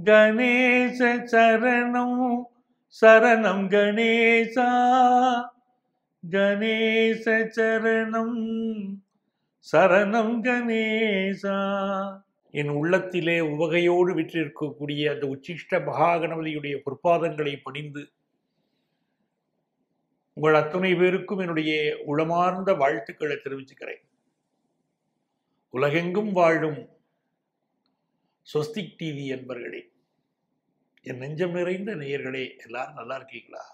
கணேச சரணம் சரணம் கணேசா கணேச சரணம் சரணம் கணேசா என் உள்ளத்திலே உவகையோடு விற்றிருக்கக்கூடிய அந்த உச்சிஷ்ட மகாகணபதியுடைய பொற்பாதங்களை பணிந்து உங்கள் அத்தனை பேருக்கும் என்னுடைய உளமார்ந்த வாழ்த்துக்களை தெரிவிச்சுக்கிறேன் உலகெங்கும் வாழும் ஸ்வஸ்திக் டிவி என்பர்களே என் நெஞ்சம் நிறைந்த நேயர்களே எல்லாரும் நல்லா இருக்கீங்களா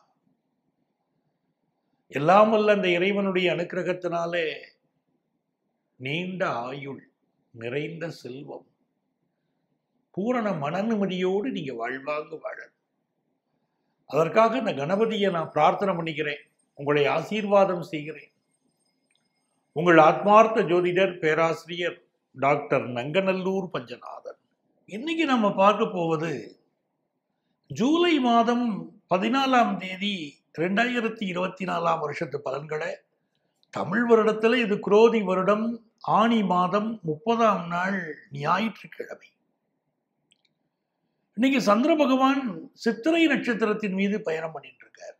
எல்லாம் வல்ல அந்த இறைவனுடைய அனுக்கிரகத்தினாலே நீண்ட ஆயுள் நிறைந்த செல்வம் பூரண மனநிம்மதியோடு நீங்க வாழ்வாங்க வாழணும் அதற்காக இந்த கணபதியை நான் பிரார்த்தனை பண்ணிக்கிறேன் உங்களை ஆசீர்வாதம் செய்கிறேன் உங்கள் ஆத்மார்த்த ஜோதிடர் பேராசிரியர் டாக்டர் நங்கநல்லூர் பஞ்சநாதன் இன்னைக்கு நம்ம பார்க்க போவது ஜூலை மாதம் பதினாலாம் தேதி ரெண்டாயிரத்தி இருபத்தி நாலாம் வருஷத்து பலன்களை தமிழ் வருடத்தில் இது குரோதி வருடம் ஆணி மாதம் முப்பதாம் நாள் ஞாயிற்றுக்கிழமை இன்னைக்கு சந்திர பகவான் சித்திரை நட்சத்திரத்தின் மீது பயணம் பண்ணிட்டு இருக்கார்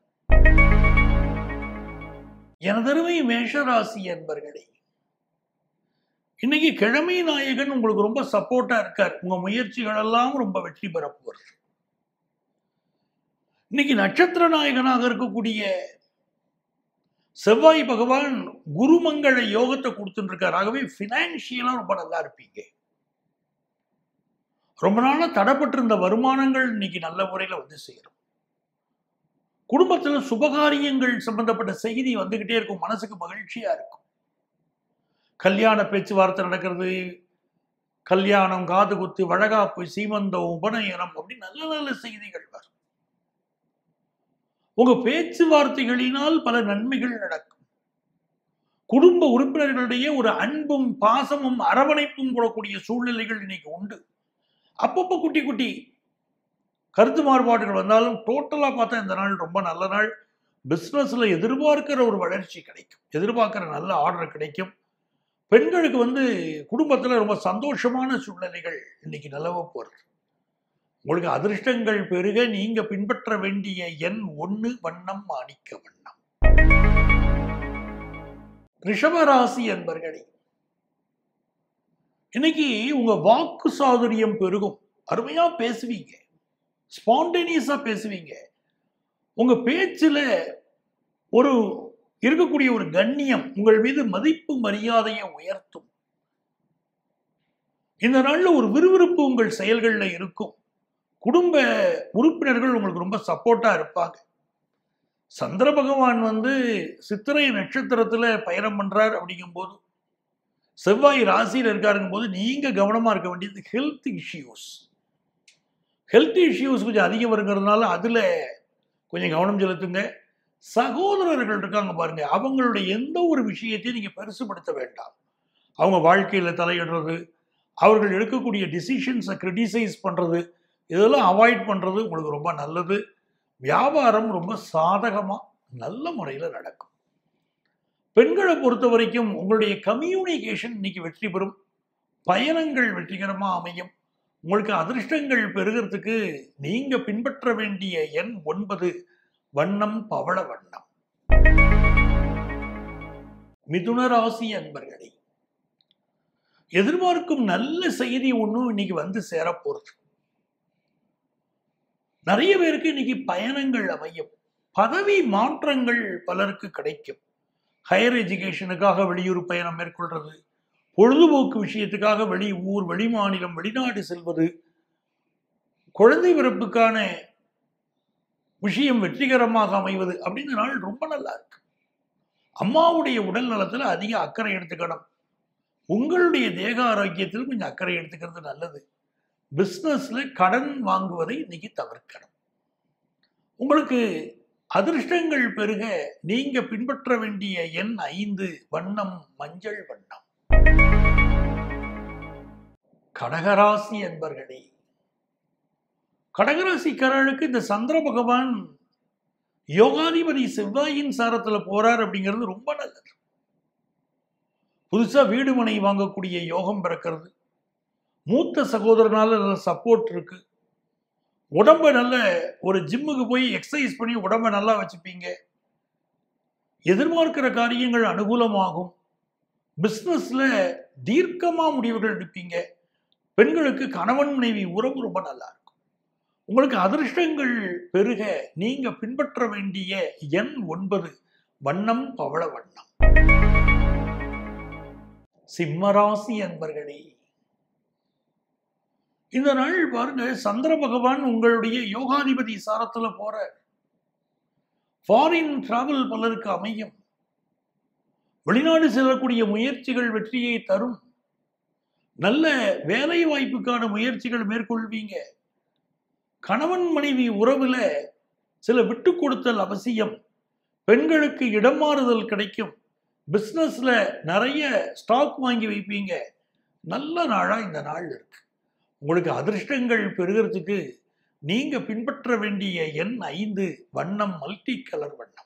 எனதருமை மேஷராசி என்பர்களே இன்னைக்கு கிழமை நாயகன் உங்களுக்கு ரொம்ப சப்போர்ட்டா இருக்கார் உங்க முயற்சிகள் எல்லாம் ரொம்ப வெற்றி பெற போறது இன்னைக்கு நட்சத்திர நாயகனாக இருக்கக்கூடிய செவ்வாய் பகவான் குருமங்கள யோகத்தை கொடுத்துட்டு இருக்கார் ஆகவே பினான்சியலா ரொம்ப நல்லா இருப்பீங்க ரொம்ப நாளா தடைப்பட்டிருந்த வருமானங்கள் இன்னைக்கு நல்ல முறையில் வந்து சேரும் குடும்பத்தில் சுபகாரியங்கள் சம்பந்தப்பட்ட செய்தி வந்துகிட்டே இருக்கும் மனசுக்கு மகிழ்ச்சியா இருக்கும் கல்யாண பேச்சுவார்த்தை நடக்கிறது கல்யாணம் காது குத்து வழகாப்பு சீமந்தம் உபநயனம் அப்படி நல்ல நல்ல செய்திகள் வரும் உங்க பேச்சுவார்த்தைகளினால் பல நன்மைகள் நடக்கும் குடும்ப உறுப்பினர்களிடையே ஒரு அன்பும் பாசமும் அரவணைப்பும் கூடக்கூடிய சூழ்நிலைகள் இன்னைக்கு உண்டு அப்பப்போ குட்டி குட்டி கருத்து மாறுபாடுகள் வந்தாலும் டோட்டலாக பார்த்தா இந்த நாள் ரொம்ப நல்ல நாள் பிஸ்னஸில் எதிர்பார்க்கிற ஒரு வளர்ச்சி கிடைக்கும் எதிர்பார்க்கிற நல்ல ஆர்டர் கிடைக்கும் பெண்களுக்கு வந்து குடும்பத்தில் ரொம்ப சந்தோஷமான சூழ்நிலைகள் இன்னைக்கு நிலவ போகிறது உங்களுக்கு அதிர்ஷ்டங்கள் பெருக நீங்க பின்பற்ற வேண்டிய எண் ஒன்று வண்ணம் மாணிக்க வண்ணம் ரிஷபராசி என்பர்களே இன்னைக்கு உங்க வாக்கு சாதுரியம் பெருகும் அருமையா பேசுவீங்க ஸ்பான்டேனியஸா பேசுவீங்க உங்க பேச்சுல ஒரு இருக்கக்கூடிய ஒரு கண்ணியம் உங்கள் மீது மதிப்பு மரியாதையை உயர்த்தும் இந்த நாள்ல ஒரு விறுவிறுப்பு உங்கள் செயல்கள்ல இருக்கும் குடும்ப உறுப்பினர்கள் உங்களுக்கு ரொம்ப சப்போர்ட்டா இருப்பாங்க சந்திர பகவான் வந்து சித்திரை நட்சத்திரத்துல பயணம் பண்றார் அப்படிங்கும்போது செவ்வாய் ராசியில் இருக்காருங்கும் போது நீங்க கவனமா இருக்க வேண்டியது ஹெல்த் இஷ்யூஸ் ஹெல்த் இஷ்யூஸ் கொஞ்சம் அதிகம் வருங்கிறதுனால அதுல கொஞ்சம் கவனம் செலுத்துங்க சகோதரர்கள் இருக்காங்க பாருங்க அவங்களுடைய எந்த ஒரு விஷயத்தையும் நீங்க பெருசுபடுத்த வேண்டாம் அவங்க வாழ்க்கையில தலையிடுறது அவர்கள் எடுக்கக்கூடிய டிசிஷன்ஸை கிரிட்டிசைஸ் பண்றது இதெல்லாம் அவாய்ட் பண்றது உங்களுக்கு ரொம்ப நல்லது வியாபாரம் ரொம்ப சாதகமா நல்ல முறையில் நடக்கும் பெண்களை பொறுத்த வரைக்கும் உங்களுடைய கம்யூனிகேஷன் இன்னைக்கு வெற்றி பெறும் பயணங்கள் வெற்றிகரமாக அமையும் உங்களுக்கு அதிர்ஷ்டங்கள் பெறுகிறதுக்கு நீங்க பின்பற்ற வேண்டிய எண் ஒன்பது வண்ணம் பவள வண்ணம் மிதுன ராசி அன்பர்களே எதிர்பார்க்கும் நல்ல செய்தி ஒன்றும் இன்னைக்கு வந்து சேரப்போறது நிறைய பேருக்கு இன்னைக்கு பயணங்கள் அமையும் பதவி மாற்றங்கள் பலருக்கு கிடைக்கும் ஹையர் எஜுகேஷனுக்காக வெளியூர் பயணம் மேற்கொள்றது பொழுதுபோக்கு விஷயத்துக்காக வெளி ஊர் வெளிமாநிலம் வெளிநாடு செல்வது குழந்தை பிறப்புக்கான விஷயம் வெற்றிகரமாக அமைவது அப்படிங்கிற நாள் ரொம்ப நல்லா இருக்கு அம்மாவுடைய உடல் நலத்துல அதிக அக்கறை எடுத்துக்கணும் உங்களுடைய தேக ஆரோக்கியத்தில் கொஞ்சம் அக்கறை எடுத்துக்கிறது நல்லது பிஸ்னஸ்ல கடன் வாங்குவதை இன்னைக்கு தவிர்க்கணும் உங்களுக்கு அதிர்ஷ்டங்கள் பெருக நீங்க பின்பற்ற வேண்டிய எண் ஐந்து வண்ணம் மஞ்சள் வண்ணம் கடகராசி என்பர்களே கடகராசிக்காரர்களுக்கு இந்த சந்திர பகவான் யோகாதிபதி செவ்வாயின் சாரத்துல போறார் அப்படிங்கிறது ரொம்ப நல்லது புதுசா வீடு மனை வாங்கக்கூடிய யோகம் பிறக்கிறது மூத்த சகோதரனால நல்ல சப்போர்ட் இருக்கு உடம்ப நல்ல ஒரு ஜிம்முக்கு போய் எக்ஸசைஸ் பண்ணி உடம்ப நல்லா வச்சுப்பீங்க எதிர்பார்க்கிற காரியங்கள் அனுகூலமாகும் பிஸ்னஸ்ல தீர்க்கமா முடிவுகள் எடுப்பீங்க பெண்களுக்கு கணவன் மனைவி உறவு ரொம்ப நல்லா இருக்கும் உங்களுக்கு அதிர்ஷ்டங்கள் பெருக நீங்க பின்பற்ற வேண்டிய எண் ஒன்பது வண்ணம் பவள வண்ணம் சிம்மராசி அன்பர்களே இந்த நாள் பாருங்க சந்திர பகவான் உங்களுடைய யோகாதிபதி சாரத்துல போற ஃபாரின் டிராவல் பலருக்கு அமையும் வெளிநாடு செல்லக்கூடிய முயற்சிகள் வெற்றியை தரும் நல்ல வேலை வாய்ப்புக்கான முயற்சிகள் மேற்கொள்வீங்க கணவன் மனைவி உறவுல சில விட்டு கொடுத்தல் அவசியம் பெண்களுக்கு இடம் மாறுதல் கிடைக்கும் பிஸ்னஸ்ல நிறைய ஸ்டாக் வாங்கி வைப்பீங்க நல்ல நாளா இந்த நாள் இருக்கு உங்களுக்கு அதிர்ஷ்டங்கள் பெறுகிறதுக்கு நீங்க பின்பற்ற வேண்டிய எண் ஐந்து வண்ணம் மல்டி கலர் வண்ணம்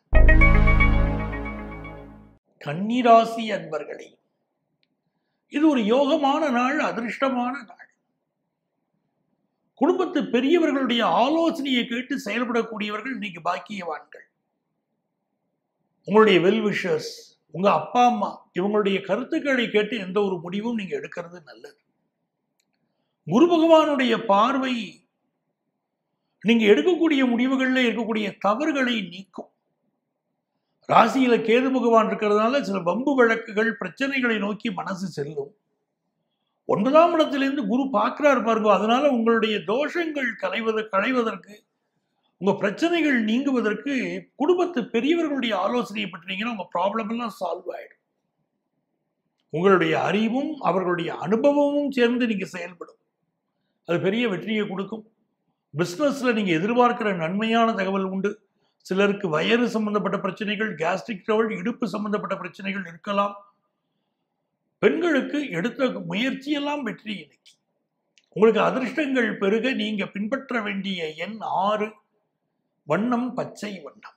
கன்னிராசி அன்பர்களே இது ஒரு யோகமான நாள் அதிர்ஷ்டமான நாள் குடும்பத்து பெரியவர்களுடைய ஆலோசனையை கேட்டு செயல்படக்கூடியவர்கள் இன்னைக்கு பாக்கியவான்கள் உங்களுடைய வெல் விஷர்ஸ் உங்க அப்பா அம்மா இவங்களுடைய கருத்துக்களை கேட்டு எந்த ஒரு முடிவும் நீங்க எடுக்கிறது நல்லது குரு பகவானுடைய பார்வை நீங்க எடுக்கக்கூடிய முடிவுகளில் இருக்கக்கூடிய தவறுகளை நீக்கும் ராசியில கேது பகவான் இருக்கிறதுனால சில வம்பு வழக்குகள் பிரச்சனைகளை நோக்கி மனசு செல்லும் ஒன்பதாம் இடத்திலிருந்து குரு பார்க்கிறார் பாருங்க அதனால உங்களுடைய தோஷங்கள் களைவது களைவதற்கு உங்க பிரச்சனைகள் நீங்குவதற்கு குடும்பத்து பெரியவர்களுடைய ஆலோசனையை பற்றினீங்கன்னா உங்க ப்ராப்ளம் எல்லாம் சால்வ் ஆயிடும் உங்களுடைய அறிவும் அவர்களுடைய அனுபவமும் சேர்ந்து நீங்க செயல்படும் அது பெரிய வெற்றியை கொடுக்கும் பிஸ்னஸ்ல நீங்க எதிர்பார்க்கிற நன்மையான தகவல் உண்டு சிலருக்கு வயறு சம்பந்தப்பட்ட பிரச்சனைகள் கேஸ்ட்ரிக் ட்ரவல் இடுப்பு சம்பந்தப்பட்ட பிரச்சனைகள் இருக்கலாம் பெண்களுக்கு எடுத்த முயற்சியெல்லாம் வெற்றி இன்னைக்கு உங்களுக்கு அதிர்ஷ்டங்கள் பெருக நீங்க பின்பற்ற வேண்டிய எண் ஆறு வண்ணம் பச்சை வண்ணம்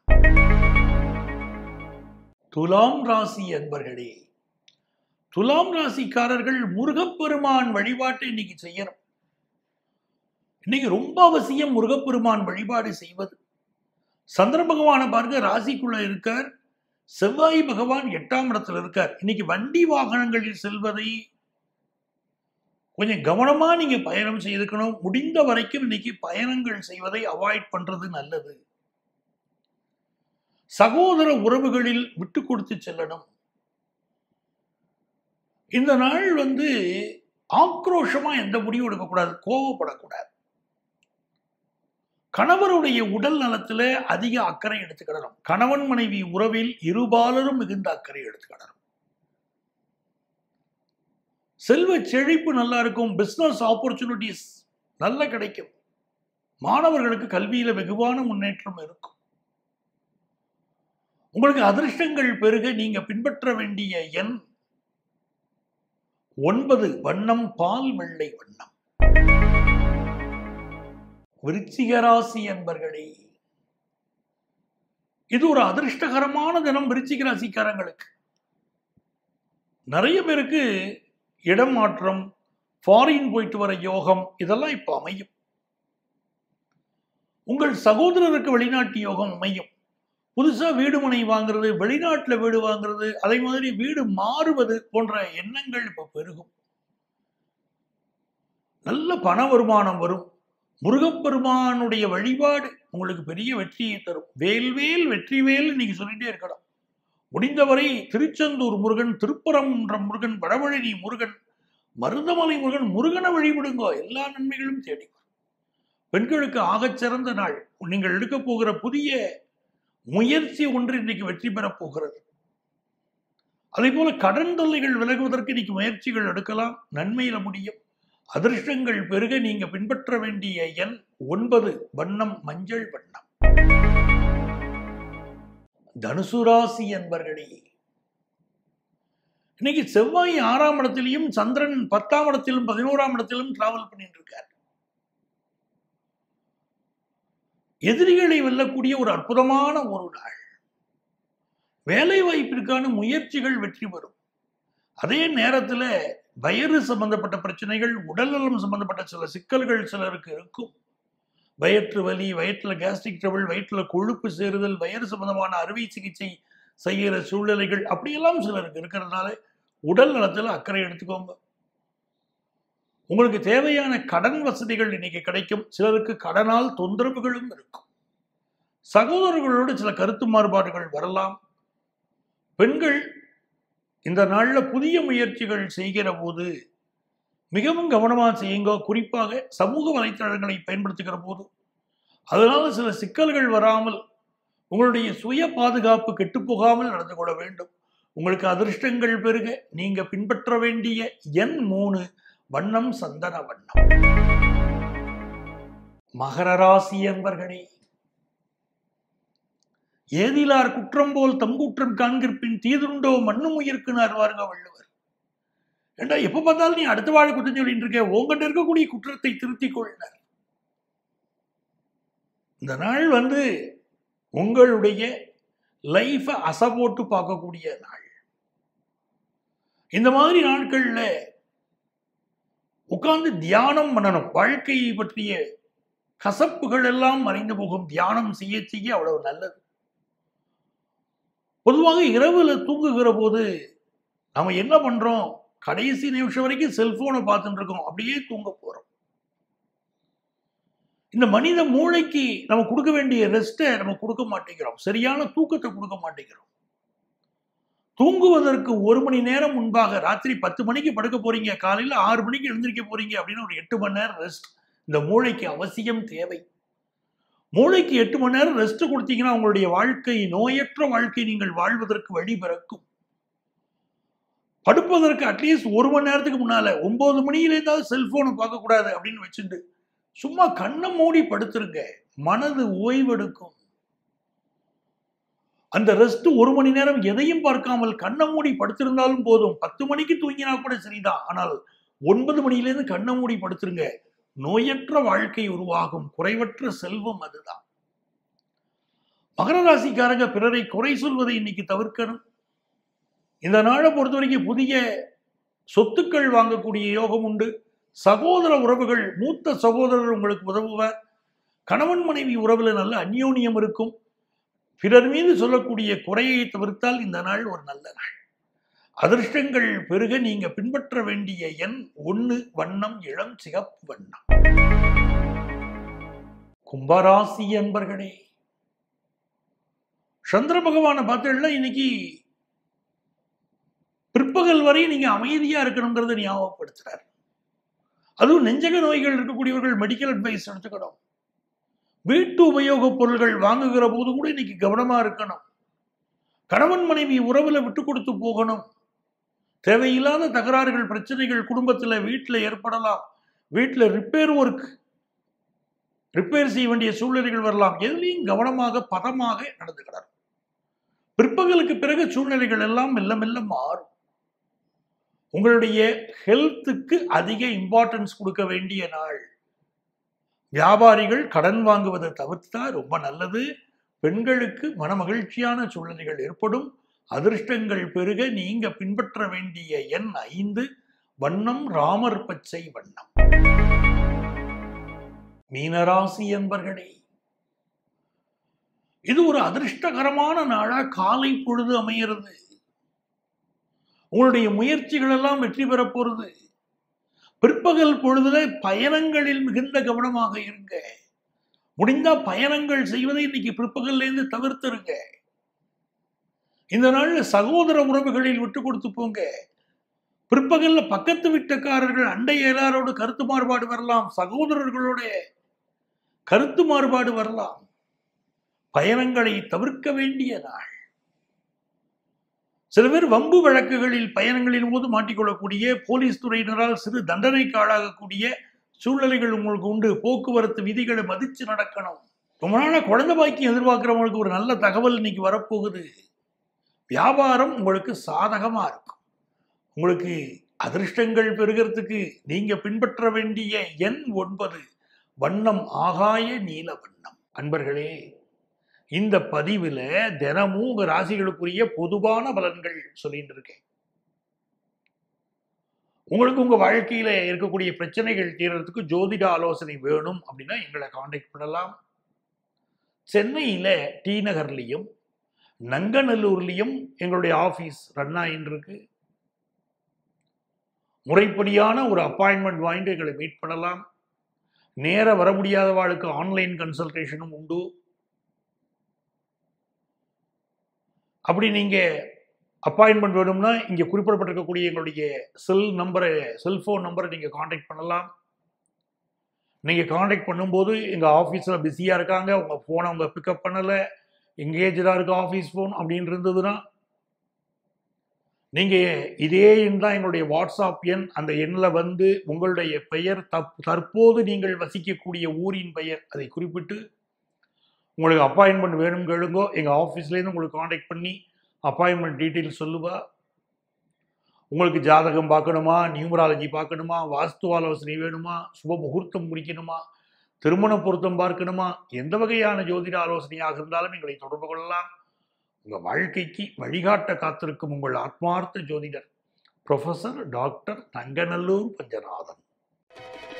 துலாம் ராசி அன்பர்களே துலாம் ராசிக்காரர்கள் முருகப்பெருமான் வழிபாட்டை இன்னைக்கு செய்யணும் இன்னைக்கு ரொம்ப அவசியம் முருகப்பெருமான் வழிபாடு செய்வது சந்திர பகவானை பாருங்க ராசிக்குள்ள இருக்கார் செவ்வாய் பகவான் எட்டாம் இடத்துல இருக்கார் இன்னைக்கு வண்டி வாகனங்களில் செல்வதை கொஞ்சம் கவனமா நீங்க பயணம் செய்துக்கணும் முடிந்த வரைக்கும் இன்னைக்கு பயணங்கள் செய்வதை அவாய்ட் பண்றது நல்லது சகோதர உறவுகளில் விட்டு கொடுத்து செல்லணும் இந்த நாள் வந்து ஆக்ரோஷமா எந்த முடிவும் எடுக்கக்கூடாது கோவப்படக்கூடாது கணவருடைய உடல் நலத்துல அதிக அக்கறை எடுத்துக்கிடணும் கணவன் மனைவி உறவில் இருபாலரும் மிகுந்த அக்கறை எடுத்துக்கிடணும் செல்வ செழிப்பு நல்லா இருக்கும் பிசினஸ் ஆப்பர்ச்சுனிட்டிஸ் நல்ல கிடைக்கும் மாணவர்களுக்கு கல்வியில வெகுவான முன்னேற்றம் இருக்கும் உங்களுக்கு அதிர்ஷ்டங்கள் பெருக நீங்க பின்பற்ற வேண்டிய எண் ஒன்பது வண்ணம் பால் வெள்ளை வண்ணம் விருச்சிகராசி என்பர்களே இது ஒரு அதிர்ஷ்டகரமான தினம் விருச்சிக ராசிக்காரங்களுக்கு நிறைய பேருக்கு இடம் மாற்றம் ஃபாரின் போயிட்டு வர யோகம் இதெல்லாம் இப்போ அமையும் உங்கள் சகோதரருக்கு வெளிநாட்டு யோகம் அமையும் புதுசா வீடு மனை வாங்குறது வெளிநாட்டில் வீடு வாங்குறது அதே மாதிரி வீடு மாறுவது போன்ற எண்ணங்கள் இப்போ பெருகும் நல்ல பண வருமானம் வரும் முருகப்பெருமானுடைய வழிபாடு உங்களுக்கு பெரிய வெற்றியை தரும் வேல்வேல் வெற்றிவேல் இன்னைக்கு சொல்லிட்டே இருக்கணும் முடிந்தவரை திருச்செந்தூர் முருகன் திருப்பரம்ன்ற முருகன் வடவழனி முருகன் மருதமலை முருகன் முருகனை வழிபடுங்கோ எல்லா நன்மைகளும் தேடி வரும். பெண்களுக்கு ஆகச் சிறந்த நாள் நீங்கள் எடுக்க போகிற புதிய முயற்சி ஒன்று இன்னைக்கு வெற்றி பெறப் போகிறது அதே போல கடன் தொல்லைகள் விலகுவதற்கு இன்னைக்கு முயற்சிகள் எடுக்கலாம் நன்மையில முடியும் அதிர்ஷ்டங்கள் பெருக நீங்க பின்பற்ற வேண்டிய எண் ஒன்பது வண்ணம் மஞ்சள் வண்ணம் தனுசு ராசி என்பர்களே இன்னைக்கு செவ்வாய் ஆறாம் இடத்திலையும் சந்திரன் பத்தாம் இடத்திலும் பதினோராம் இடத்திலும் டிராவல் பண்ணிட்டு இருக்கார் எதிரிகளை வெல்லக்கூடிய ஒரு அற்புதமான ஒரு நாள் வேலை வாய்ப்பிற்கான முயற்சிகள் வெற்றி பெறும் அதே நேரத்துல வயிறு சம்பந்தப்பட்ட பிரச்சனைகள் உடல்நலம் சம்பந்தப்பட்ட சில சிக்கல்கள் சிலருக்கு இருக்கும் வயிற்று வலி வயிற்றுல கேஸ்ட்ரிக் ட்ரபிள் வயிற்றுல கொழுப்பு சேருதல் வயிறு சம்பந்தமான அறுவை சிகிச்சை செய்கிற சூழ்நிலைகள் அப்படியெல்லாம் சிலருக்கு இருக்கிறதுனால உடல் நலத்தில் அக்கறை எடுத்துக்கோங்க உங்களுக்கு தேவையான கடன் வசதிகள் இன்னைக்கு கிடைக்கும் சிலருக்கு கடனால் தொந்தரவுகளும் இருக்கும் சகோதரர்களோடு சில கருத்து மாறுபாடுகள் வரலாம் பெண்கள் இந்த நாள்ல புதிய முயற்சிகள் செய்கிற போது மிகவும் கவனமாக செய்யுங்க குறிப்பாக சமூக வலைத்தளங்களை பயன்படுத்துகிற போது அதனால சில சிக்கல்கள் வராமல் உங்களுடைய சுய பாதுகாப்பு கெட்டுப்போகாமல் நடந்து கொள்ள வேண்டும் உங்களுக்கு அதிர்ஷ்டங்கள் பெருக நீங்க பின்பற்ற வேண்டிய எண் மூணு வண்ணம் சந்தன வண்ணம் மகர ராசி என்பர்களே ஏதிலார் குற்றம் போல் தம் குற்றம் காண்கிற்பின் தீதுண்டோ மண்ணும் உயிர்க்குனார் வாருங்க வள்ளுவர் ஏண்டா எப்ப பார்த்தாலும் நீ அடுத்த வாழ குற்றம் சொல்லிட்டு இருக்க உங்ககிட்ட இருக்கக்கூடிய குற்றத்தை திருத்திக் கொள்ளினார் இந்த நாள் வந்து உங்களுடைய லைஃபை அசை போட்டு பார்க்கக்கூடிய நாள் இந்த மாதிரி நாட்கள்ல உட்கார்ந்து தியானம் பண்ணணும் வாழ்க்கையை பற்றிய கசப்புகள் எல்லாம் மறைந்து போகும் தியானம் செய்ய செய்ய அவ்வளவு நல்லது பொதுவாக இரவுல தூங்குகிற போது நம்ம என்ன பண்றோம் கடைசி நிமிஷம் வரைக்கும் செல்போனை பார்த்துட்டு இருக்கோம் அப்படியே தூங்க போறோம் இந்த மனித மூளைக்கு நம்ம கொடுக்க வேண்டிய ரெஸ்ட்டை நம்ம கொடுக்க மாட்டேங்கிறோம் சரியான தூக்கத்தை கொடுக்க மாட்டேங்கிறோம் தூங்குவதற்கு ஒரு மணி நேரம் முன்பாக ராத்திரி பத்து மணிக்கு படுக்க போறீங்க காலையில ஆறு மணிக்கு எழுந்திருக்க போறீங்க அப்படின்னு ஒரு எட்டு மணி நேரம் ரெஸ்ட் இந்த மூளைக்கு அவசியம் தேவை மூளைக்கு எட்டு மணி நேரம் ரெஸ்ட் கொடுத்தீங்கன்னா உங்களுடைய வாழ்க்கை நோயற்ற வாழ்க்கை நீங்கள் வாழ்வதற்கு வழி பிறக்கும் படுப்பதற்கு அட்லீஸ்ட் ஒரு மணி நேரத்துக்கு முன்னால ஒன்பது மணியிலேருந்தாவது செல்போனை பார்க்கக்கூடாது அப்படின்னு வச்சுட்டு சும்மா கண்ணை மூடி படுத்துருங்க மனது ஓய்வெடுக்கும் அந்த ரெஸ்ட் ஒரு மணி நேரம் எதையும் பார்க்காமல் கண்ணை மூடி படுத்திருந்தாலும் போதும் பத்து மணிக்கு தூங்கினா கூட சரிதான் ஆனால் ஒன்பது மணியிலேருந்து கண்ணை மூடி படுத்துருங்க நோயற்ற வாழ்க்கை உருவாகும் குறைவற்ற செல்வம் அதுதான் மகர ராசிக்காரங்க பிறரை குறை சொல்வதை இன்னைக்கு தவிர்க்கணும் இந்த நாளை பொறுத்த வரைக்கும் புதிய சொத்துக்கள் வாங்கக்கூடிய யோகம் உண்டு சகோதர உறவுகள் மூத்த சகோதரர் உங்களுக்கு உதவுவார் கணவன் மனைவி உறவுல நல்ல அந்யோன்யம் இருக்கும் பிறர் மீது சொல்லக்கூடிய குறையை தவிர்த்தால் இந்த நாள் ஒரு நல்ல நாள் அதிர்ஷ்டங்கள் பெருக நீங்க பின்பற்ற வேண்டிய எண் ஒன்று வண்ணம் இளம் சிகப்பு வண்ணம் கும்பராசி என்பர்களே சந்திர பகவானை பார்த்தீங்கன்னா இன்னைக்கு பிற்பகல் வரை நீங்க அமைதியா இருக்கணுங்கிறத ஞாபகப்படுத்துறார் அதுவும் நெஞ்சக நோய்கள் இருக்கக்கூடியவர்கள் மெடிக்கல் அட்வைஸ் எடுத்துக்கணும் வீட்டு உபயோகப் பொருள்கள் வாங்குகிற போது கூட இன்னைக்கு கவனமா இருக்கணும் கணவன் மனைவி உறவுல விட்டு கொடுத்து போகணும் தேவையில்லாத தகராறுகள் பிரச்சனைகள் குடும்பத்துல வீட்டில் ஏற்படலாம் வீட்டில் ரிப்பேர் ஒர்க் ரிப்பேர் செய்ய வேண்டிய சூழ்நிலைகள் வரலாம் எதுலையும் கவனமாக பதமாக நடந்துக்கிறார் பிற்பகலுக்கு பிறகு சூழ்நிலைகள் எல்லாம் மெல்ல மெல்ல மாறும் உங்களுடைய ஹெல்த்துக்கு அதிக இம்பார்ட்டன்ஸ் கொடுக்க வேண்டிய நாள் வியாபாரிகள் கடன் வாங்குவதை தவிர்த்தா ரொம்ப நல்லது பெண்களுக்கு மனமகிழ்ச்சியான சூழ்நிலைகள் ஏற்படும் அதிர்ஷ்டங்கள் பெருக நீங்க பின்பற்ற வேண்டிய எண் ஐந்து வண்ணம் ராமர் பச்சை வண்ணம் மீனராசி என்பர்களே இது ஒரு அதிர்ஷ்டகரமான நாளா காலை பொழுது அமைகிறது உங்களுடைய முயற்சிகள் எல்லாம் வெற்றி பெறப் போறது பிற்பகல் பொழுதுல பயணங்களில் மிகுந்த கவனமாக இருங்க முடிந்தா பயணங்கள் செய்வதை இன்னைக்கு பிற்பகல்ல இருந்து தவிர்த்துருங்க இந்த நாள்ல சகோதர உறவுகளில் விட்டு கொடுத்து போங்க பிற்பகல்ல பக்கத்து வீட்டுக்காரர்கள் அண்டை எல்லாரோடு கருத்து மாறுபாடு வரலாம் சகோதரர்களோட கருத்து மாறுபாடு வரலாம் பயணங்களை தவிர்க்க வேண்டிய நாள் சில பேர் வம்பு வழக்குகளில் பயணங்களின் போது மாட்டிக்கொள்ளக்கூடிய போலீஸ் துறையினரால் சிறு தண்டனைக்கு ஆளாகக்கூடிய சூழ்நிலைகள் உங்களுக்கு உண்டு போக்குவரத்து விதிகளை மதிச்சு நடக்கணும் ரொம்ப நாளா குழந்தை பாக்கியம் எதிர்பார்க்கிறவங்களுக்கு ஒரு நல்ல தகவல் இன்னைக்கு வரப்போகுது வியாபாரம் உங்களுக்கு சாதகமா இருக்கும் உங்களுக்கு அதிர்ஷ்டங்கள் பெறுகிறதுக்கு நீங்க பின்பற்ற வேண்டிய எண் ஒன்பது வண்ணம் ஆகாய நீல வண்ணம் அன்பர்களே இந்த பதிவுல தினமும் உங்க ராசிகளுக்குரிய பொதுவான பலன்கள் சொல்லிட்டு இருக்கேன் உங்களுக்கு உங்கள் வாழ்க்கையில் இருக்கக்கூடிய பிரச்சனைகள் தீர்றதுக்கு ஜோதிட ஆலோசனை வேணும் அப்படின்னா எங்களை காண்டாக்ட் பண்ணலாம் சென்னையில் டி நகர்லேயும் நங்கநல்லூர்லேயும் எங்களுடைய ஆஃபீஸ் ரன் ஆகின்னு இருக்கு முறைப்படியான ஒரு அப்பாயின்மெண்ட் வாங்கிட்டு எங்களை மீட் பண்ணலாம் நேர வர முடியாதவாளுக்கு ஆன்லைன் கன்சல்டேஷனும் உண்டு அப்படி நீங்கள் அப்பாயின்மெண்ட் வேணும்னா இங்கே குறிப்பிடப்பட்டிருக்கக்கூடிய எங்களுடைய செல் நம்பரை செல்ஃபோன் நம்பரை நீங்கள் காண்டாக்ட் பண்ணலாம் நீங்கள் காண்டாக்ட் பண்ணும்போது எங்கள் ஆஃபீஸில் பிஸியாக இருக்காங்க உங்கள் ஃபோனை அவங்க பிக்கப் பண்ணலை எங்கேஜாக இருக்க ஆஃபீஸ் ஃபோன் அப்படின்னு இருந்ததுன்னா நீங்கள் இதே எண் தான் எங்களுடைய வாட்ஸ்அப் எண் அந்த எண்ணில் வந்து உங்களுடைய பெயர் தப் தற்போது நீங்கள் வசிக்கக்கூடிய ஊரின் பெயர் அதை குறிப்பிட்டு உங்களுக்கு அப்பாயின்மெண்ட் வேணும் கேளுங்கோ எங்கள் ஆஃபீஸ்லேருந்து உங்களுக்கு காண்டாக்ட் பண்ணி அப்பாயின்மெண்ட் டீட்டெயில்ஸ் சொல்லுவா உங்களுக்கு ஜாதகம் பார்க்கணுமா நியூமராலஜி பார்க்கணுமா வாஸ்து ஆலோசனை வேணுமா சுப முகூர்த்தம் முடிக்கணுமா திருமண பொருத்தம் பார்க்கணுமா எந்த வகையான ஜோதிட ஆலோசனையாக இருந்தாலும் எங்களை தொடர்பு கொள்ளலாம் உங்கள் வாழ்க்கைக்கு வழிகாட்ட காத்திருக்கும் உங்கள் ஆத்மார்த்த ஜோதிடர் ப்ரொஃபஸர் டாக்டர் தங்கநல்லூர் பஞ்சநாதன்